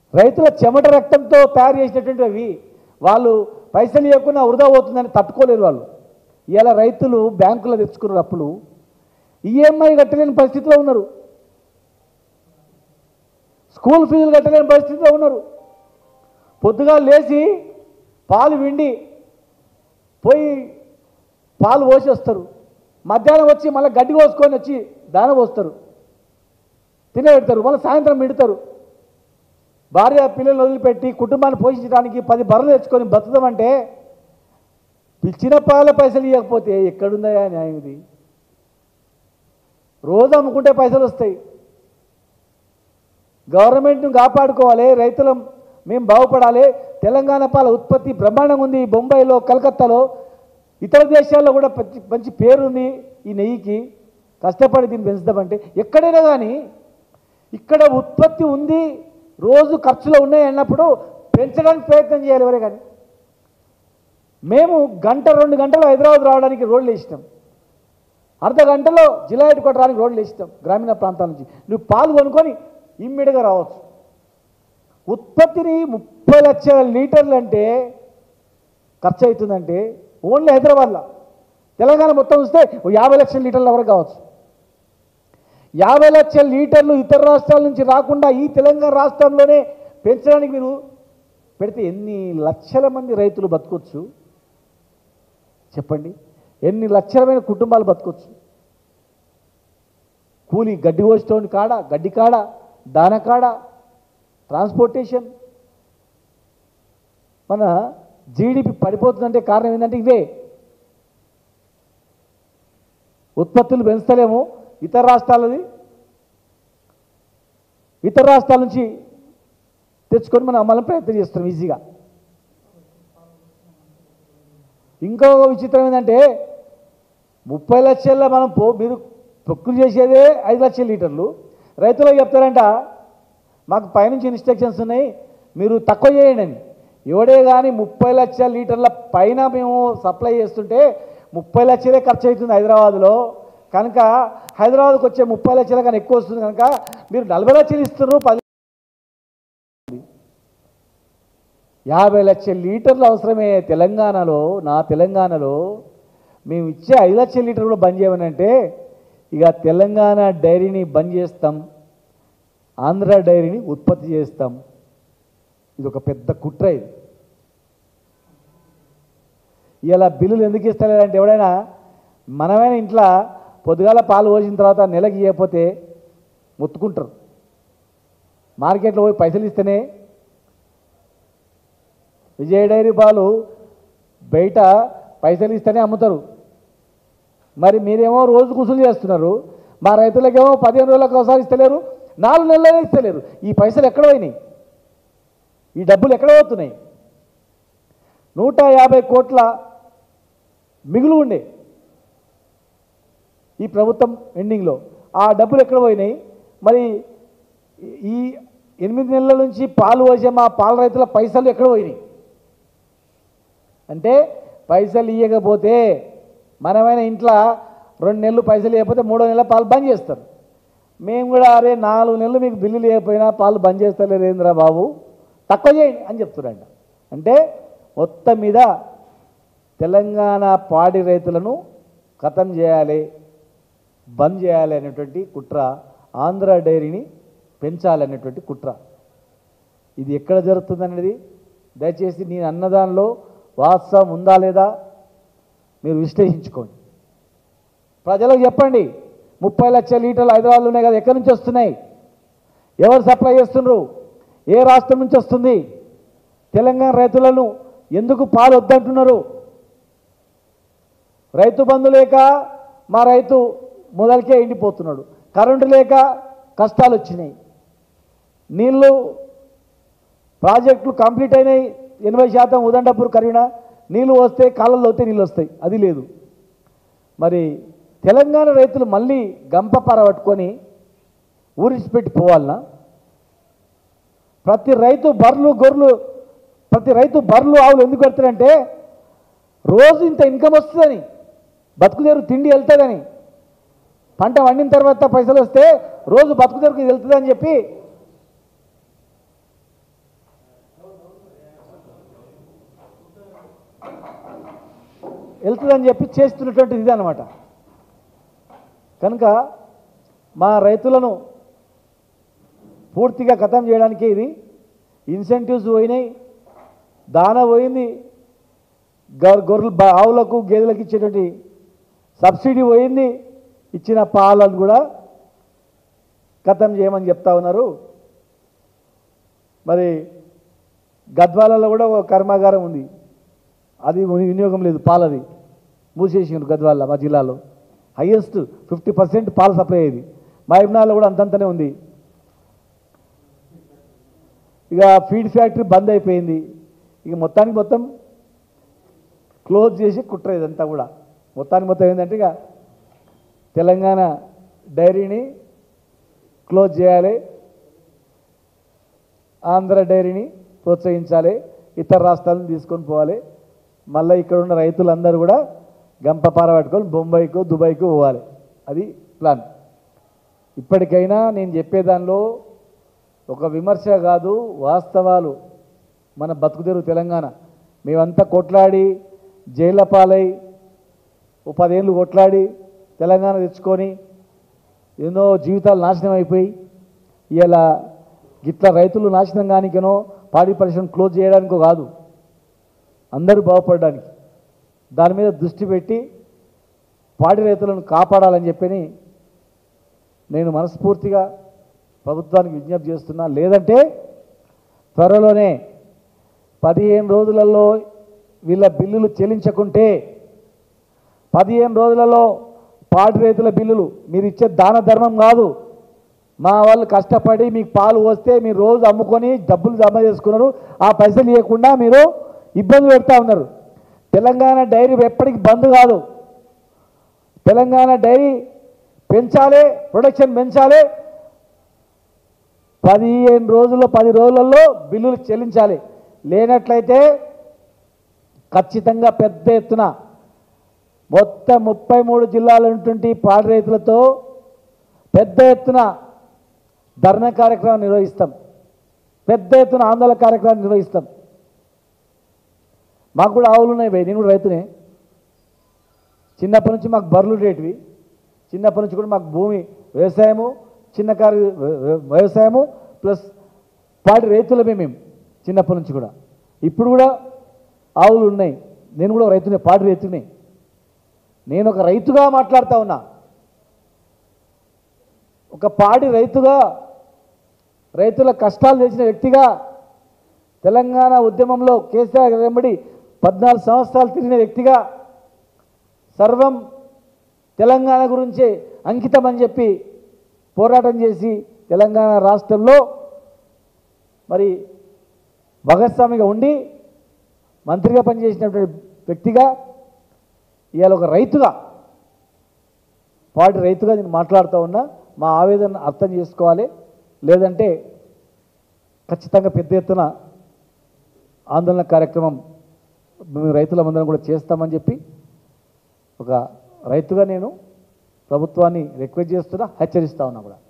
రైతుల చెమట రక్తంతో తయారు చేసినటువంటి అవి వాళ్ళు పైసలు ఇవ్వకుండా వృధా అవుతుందని తట్టుకోలేరు వాళ్ళు ఇలా రైతులు బ్యాంకులో తెచ్చుకున్నారు అప్పులు ఈఎంఐ కట్టలేని పరిస్థితిలో ఉన్నారు స్కూల్ ఫీజులు కట్టలేని పరిస్థితిలో ఉన్నారు పొద్దుగా లేచి పాలు విండి పోయి పాలు పోసి వస్తారు మధ్యాహ్నం వచ్చి మళ్ళీ గడ్డి కోసుకొని వచ్చి దాన పోస్తారు తినబెడతారు మళ్ళీ సాయంత్రం మిడతారు భార్య పిల్లలు వదిలిపెట్టి కుటుంబాన్ని పోషించడానికి పది బర్రెలు తెచ్చుకొని బతుకుదామంటే పిచ్చిన పాల పైసలు ఇవ్వకపోతే ఎక్కడుందయా న్యాయం ఇది రోజు అమ్ముకుంటే పైసలు వస్తాయి గవర్నమెంట్ను కాపాడుకోవాలి రైతులం మేము బాగుపడాలి తెలంగాణ పాల ఉత్పత్తి బ్రహ్మాండంగా ఉంది బొంబాయిలో కలకత్తాలో ఇతర దేశాల్లో కూడా మంచి మంచి పేరుంది ఈ నెయ్యికి కష్టపడి దీన్ని పెంచుదామంటే ఎక్కడైనా కానీ ఇక్కడ ఉత్పత్తి ఉంది రోజు ఖర్చులు ఉన్నాయి అన్నప్పుడు పెంచడానికి ప్రయత్నం చేయాలి ఎవరే కానీ మేము గంట రెండు గంటలు హైదరాబాద్ రావడానికి రోడ్లు వేసినాం అర్ధ గంటలో జిల్లా హెడ్ క్వార్టర్ రావడానికి రోడ్లు వేసినాం గ్రామీణ ప్రాంతాల నుంచి నువ్వు పాలు కొనుక్కొని ఇమ్మీడియట్గా రావచ్చు ఉత్పత్తిని ముప్పై లక్షల లీటర్లు అంటే ఖర్చు అవుతుందంటే ఓన్లీ హైదరాబాద్లో తెలంగాణ మొత్తం చూస్తే ఓ యాభై లక్షల లీటర్ల వరకు కావచ్చు యాభై లక్షల లీటర్లు ఇతర రాష్ట్రాల నుంచి రాకుండా ఈ తెలంగాణ రాష్ట్రంలోనే పెంచడానికి మీరు పెడితే ఎన్ని లక్షల మంది రైతులు బతకొచ్చు చెప్పండి ఎన్ని లక్షలమైన కుటుంబాలు బతకొచ్చు కూలి గడ్డి కోసేటోని కాడ గడ్డి కాడ దాన కాడ ట్రాన్స్పోర్టేషన్ మన జీడిపి పడిపోతుందంటే కారణం ఏంటంటే ఇవే ఉత్పత్తులు పెంచలేము ఇతర రాష్ట్రాలది ఇతర రాష్ట్రాల నుంచి తెచ్చుకొని మనం అమ్మాలని ప్రయత్నం చేస్తున్నాం ఈజీగా ఇంకో విచిత్రం ఏంటంటే ముప్పై లక్షల మనం పో మీరు పొక్కులు చేసేదే ఐదు లక్షల లీటర్లు రైతులకు చెప్తారంట మాకు పైనుంచి ఇన్స్ట్రక్షన్స్ ఉన్నాయి మీరు తక్కువ చేయండి అని ఎవడే కానీ ముప్పై లక్షల లీటర్ల పైన మేము సప్లై చేస్తుంటే ముప్పై లక్షలే ఖర్చు అవుతుంది హైదరాబాద్లో కనుక హైదరాబాద్కి వచ్చే ముప్పై లక్షల కన్నా ఎక్కువ వస్తుంది కనుక మీరు నలభై లక్షలు ఇస్తున్నారు పది యాభై లక్షల లీటర్లు అవసరమే తెలంగాణలో నా తెలంగాణలో మేము ఇచ్చే ఐదు లక్షల లీటర్లు కూడా బంద్ చేయమనంటే ఇక తెలంగాణ డైరీని బంద్ చేస్తాం ఆంధ్ర డైరీని ఉత్పత్తి చేస్తాం ఇది ఒక పెద్ద కుట్ర ఇది ఇలా బిల్లులు ఎందుకు ఇస్తలేదంటే ఎవడైనా మనమైన ఇంట్లో పొద్దుగాల పాలు పోసిన తర్వాత నెలకి ఇవ్వకపోతే మొత్తుకుంటారు మార్కెట్లో పోయి పైసలు ఇస్తేనే విజయ డైరీ పాలు బయట పైసలు ఇస్తేనే అమ్ముతారు మరి మీరేమో రోజు కుసులు చేస్తున్నారు మా రైతులకేమో పదిహేను రోజులకు ఒకసారి ఇస్తలేరు నాలుగు నెలలనే ఇస్తలేరు ఈ పైసలు ఎక్కడ పోయినాయి ఈ డబ్బులు ఎక్కడ పోతున్నాయి నూట యాభై కోట్ల మిగులు ఉండే ఈ ప్రభుత్వం ఎండింగ్లో ఆ డబ్బులు ఎక్కడ పోయినాయి మరి ఈ ఎనిమిది నెలల నుంచి పాలు పోసే మా పాల రైతుల పైసలు ఎక్కడ పోయినాయి అంటే పైసలు ఇవ్వకపోతే మనమైన ఇంట్లో రెండు నెలలు పైసలు ఇవ్వకపోతే మూడో నెలల పాలు బంద్ చేస్తారు మేము కూడా అరే నాలుగు నెలలు మీకు బిల్లులు ఇవ్వకపోయినా పాలు బంద్ చేస్తలేరు ఏంద్రా బాబు తక్కువ చేయండి అని చెప్తున్నారంట అంటే మొత్తం మీద తెలంగాణ పాడి రైతులను ఖతం చేయాలి బంద్ చేయాలి అనేటువంటి కుట్ర ఆంధ్ర డైరీని పెంచాలనేటువంటి కుట్ర ఇది ఎక్కడ జరుగుతుందనేది దయచేసి నేను అన్నదానిలో వాస్తవం ఉందా లేదా మీరు విశ్లేషించుకోండి ప్రజలకు చెప్పండి ముప్పై లక్షల లీటర్లు హైదరాబాద్లో ఉన్నాయి కదా ఎక్కడి నుంచి వస్తున్నాయి ఎవరు సప్లై చేస్తున్నారు ఏ రాష్ట్రం నుంచి వస్తుంది తెలంగాణ రైతులను ఎందుకు పాలు వద్దంటున్నారు రైతు బంధు లేక మా రైతు మొదలకే ఎండిపోతున్నాడు కరెంటు లేక కష్టాలు వచ్చినాయి నీళ్ళు ప్రాజెక్టులు కంప్లీట్ అయినాయి ఎనభై శాతం ఉదండపూర్ కరీనా నీళ్ళు వస్తే కాళ్ళల్లో వస్తే నీళ్ళు వస్తాయి అది లేదు మరి తెలంగాణ రైతులు మళ్ళీ గంప పరబట్టుకొని ఊరిసిపెట్టి పోవాలనా ప్రతి రైతు బర్రెలు గొర్రెలు ప్రతి రైతు బర్రెలు ఆవులు ఎందుకు పెడతారంటే రోజు ఇంత ఇన్కమ్ వస్తుందని బతుకుదేరు తిండి వెళ్తుందని పంట వండిన తర్వాత పైసలు వస్తే రోజు బతుకుదేరుకు వెళ్తుందని చెప్పి వెళ్తుందని చెప్పి చేస్తున్నటువంటిది ఇది అనమాట కనుక మా రైతులను పూర్తిగా ఖతం చేయడానికి ఇది ఇన్సెంటివ్స్ పోయినాయి దాన పోయింది గొర్- గొర్రెలు బ- ఆవులకు గేదెలకు ఇచ్చేటువంటి సబ్సిడీ పోయింది ఇచ్చిన పాలను కూడా ఖతం చేయమని చెప్తా ఉన్నారు మరి గద్వాలలో కూడా ఒక కర్మాగారం ఉంది అది వినియోగం లేదు పాలది మూసేసిండ్రు గద్వాల మా జిల్లాలో హయ్యెస్ట్ ఫిఫ్టీ పర్సెంట్ పాలు సప్లై అయ్యేది మా ఇబ్నాల్లో కూడా అంతంతనే ఉంది ఇక ఫీడ్ ఫ్యాక్టరీ బంద్ అయిపోయింది ఇక మొత్తానికి మొత్తం క్లోజ్ చేసి కుట్ర ఇదంతా కూడా మొత్తానికి మొత్తం ఏంటంటే ఇక తెలంగాణ డైరీని క్లోజ్ చేయాలి ఆంధ్ర డైరీని ప్రోత్సహించాలి ఇతర రాష్ట్రాలను తీసుకొని పోవాలి మళ్ళీ ఇక్కడ ఉన్న రైతులందరూ కూడా గంప పార పట్టుకొని బొంబాయికో దుబాయ్కో పోవాలి అది ప్లాన్ ఇప్పటికైనా నేను చెప్పేదానిలో ఒక విమర్శ కాదు వాస్తవాలు మన బతుకుదెరు తెలంగాణ మేమంతా కొట్లాడి జైళ్ళ పాలై ఓ పదేళ్ళు కొట్లాడి తెలంగాణ తెచ్చుకొని ఎన్నో జీవితాలు నాశనం అయిపోయి ఇలా గిట్ల రైతులు నాశనం కానికనో పాడి పరిశ్రమ క్లోజ్ చేయడానికో కాదు అందరూ బాగుపడడానికి దాని మీద దృష్టి పెట్టి పాడి రైతులను కాపాడాలని చెప్పని నేను మనస్ఫూర్తిగా ప్రభుత్వానికి విజ్ఞప్తి చేస్తున్నా లేదంటే త్వరలోనే పదిహేను రోజులలో వీళ్ళ బిల్లులు చెల్లించకుంటే పదిహేను రోజులలో పాడి రైతుల బిల్లులు మీరు ఇచ్చే దాన ధర్మం కాదు మా వాళ్ళు కష్టపడి మీకు పాలు వస్తే మీరు రోజు అమ్ముకొని డబ్బులు జమ చేసుకున్నారు ఆ పైసలు ఇవ్వకుండా మీరు ఇబ్బంది పెడతా ఉన్నారు తెలంగాణ డైరీ ఎప్పటికీ బంద్ కాదు తెలంగాణ డైరీ పెంచాలి ప్రొడక్షన్ పెంచాలి పదిహేను రోజుల్లో పది రోజులలో బిల్లులు చెల్లించాలి లేనట్లయితే ఖచ్చితంగా పెద్ద ఎత్తున మొత్తం ముప్పై మూడు జిల్లాల ఉన్నటువంటి పాడి రైతులతో పెద్ద ఎత్తున ధర్నా కార్యక్రమం నిర్వహిస్తాం పెద్ద ఎత్తున ఆందోళన కార్యక్రమం నిర్వహిస్తాం మాకు కూడా ఆవులు ఉన్నాయి భయ్ నేను కూడా రైతునే చిన్నప్పటి నుంచి మాకు బర్రెలు ఉండేటివి చిన్నప్పటి నుంచి కూడా మాకు భూమి వ్యవసాయము చిన్న కారు వ్య- వ్య- వ్యవసాయము ప్లస్ పాడి రైతులమే మేము చిన్నప్పటి నుంచి కూడా ఇప్పుడు కూడా ఆవులు ఉన్నాయి నేను కూడా ఒక రైతునే పాడి రైతునే నేను ఒక రైతుగా మాట్లాడుతా ఉన్నా ఒక పాడి రైతుగా రైతుల కష్టాలు తెలిసిన వ్యక్తిగా తెలంగాణ ఉద్యమంలో కేసీఆర్ వెంబడి పద్నాలుగు సంవత్సరాలు తిరిగిన వ్యక్తిగా సర్వం తెలంగాణ గురించే అంకితం అని చెప్పి పోరాటం చేసి తెలంగాణ రాష్ట్రంలో మరి భాగస్వామిగా ఉండి మంత్రిగా పనిచేసినటువంటి వ్యక్తిగా ఇవాళ ఒక రైతుగా పాటి రైతుగా నేను మాట్లాడుతూ ఉన్నా మా ఆవేదన అర్థం చేసుకోవాలి లేదంటే ఖచ్చితంగా పెద్ద ఎత్తున ఆందోళన కార్యక్రమం మేము రైతులమందరం కూడా చేస్తామని చెప్పి ఒక రైతుగా నేను ప్రభుత్వాన్ని రిక్వెస్ట్ చేస్తున్నా హెచ్చరిస్తా ఉన్నా కూడా